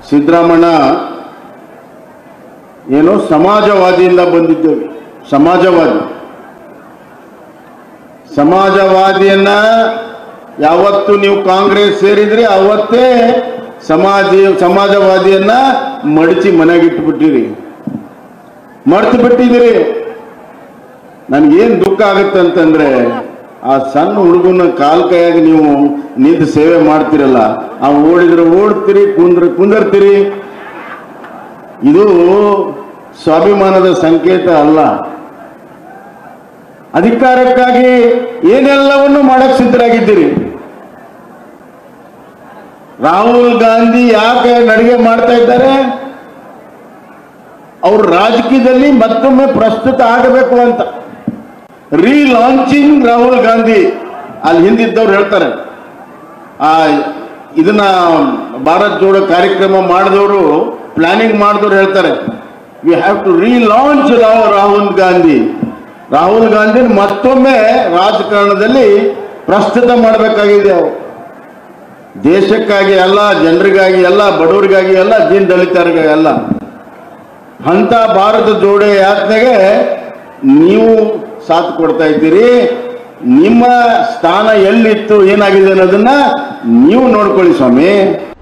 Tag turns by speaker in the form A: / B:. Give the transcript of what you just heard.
A: ಸಿದ್ದರಾಮಣ್ಣ ಏನೋ ಸಮಾಜವಾದಿಯಿಂದ ಬಂದಿದ್ದೇವೆ ಸಮಾಜವಾದಿ ಸಮಾಜವಾದಿಯನ್ನ ಯಾವತ್ತು ನೀವು ಕಾಂಗ್ರೆಸ್ ಸೇರಿದ್ರಿ ಅವತ್ತೇ ಸಮಾಜ ಸಮಾಜವಾದಿಯನ್ನ ಮಡಚಿ ಮನೆಗಿಟ್ಬಿಟ್ಟಿರಿ ಮರ್ತು ಬಿಟ್ಟಿದ್ದೀರಿ ನನ್ಗೇನ್ ದುಃಖ ಆಗುತ್ತೆ ಅಂತಂದ್ರೆ ಆ ಸಣ್ಣ ಹುಡುಗನ ಕಾಲ್ ಕೈಯಾಗಿ ನೀವು ನಿಂತು ಸೇವೆ ಮಾಡ್ತಿರಲ್ಲ ಆ ಓಡಿದ್ರೆ ಓಡ್ತೀರಿ ಕುಂದ್ರ ಕುಂದರ್ತೀರಿ ಇದು ಸ್ವಾಭಿಮಾನದ ಸಂಕೇತ ಅಲ್ಲ ಅಧಿಕಾರಕ್ಕಾಗಿ ಏನೆಲ್ಲವನ್ನು ಮಾಡಕ್ ಸಿದ್ಧರಾಗಿದ್ದೀರಿ ರಾಹುಲ್ ಗಾಂಧಿ ಯಾಕೆ ನಡಿಗೆ ಮಾಡ್ತಾ ಇದ್ದಾರೆ ಅವರು ರಾಜಕೀಯದಲ್ಲಿ ಮತ್ತೊಮ್ಮೆ ಪ್ರಸ್ತುತ ಆಗಬೇಕು ಅಂತ ರೀಲಾಂಚಿಂಗ್ ರಾಹುಲ್ ಗಾಂಧಿ ಅಲ್ಲಿ ಹಿಂದಿದ್ದವ್ರು ಹೇಳ್ತಾರೆ ಆ ಇದನ್ನ ಭಾರತ್ ಜೋಡೋ ಕಾರ್ಯಕ್ರಮ ಮಾಡಿದವರು ಪ್ಲಾನಿಂಗ್ ಮಾಡಿದವರು ಹೇಳ್ತಾರೆ we have to relaunch Rahul Gandhi Rahul Gandhi ಮತ್ತೊಮ್ಮೆ ರಾಜಕಾರಣದಲ್ಲಿ ಪ್ರಸ್ತುತ ಮಾಡಬೇಕಾಗಿದೆ ಅವರು ದೇಶಕ್ಕಾಗಿ ಅಲ್ಲ ಜನರಿಗಾಗಿ ಅಲ್ಲ ಬಡವರಿಗಾಗಿ ಅಲ್ಲ ದೀನ್ ದಲಿತರಿಗಾಗಿ ಅಲ್ಲ ಅಂತ ಭಾರತ ಜೋಡೋ ಯಾತ್ರೆಗೆ ನೀವು ಸಾಥ್ ಕೊಡ್ತಾ ಇದ್ದೀರಿ ನಿಮ್ಮ ಸ್ಥಾನ ಎಲ್ಲಿತ್ತು ಏನಾಗಿದೆ ಅನ್ನೋದನ್ನ ನೀವು ನೋಡ್ಕೊಳ್ಳಿ ಸ್ವಾಮಿ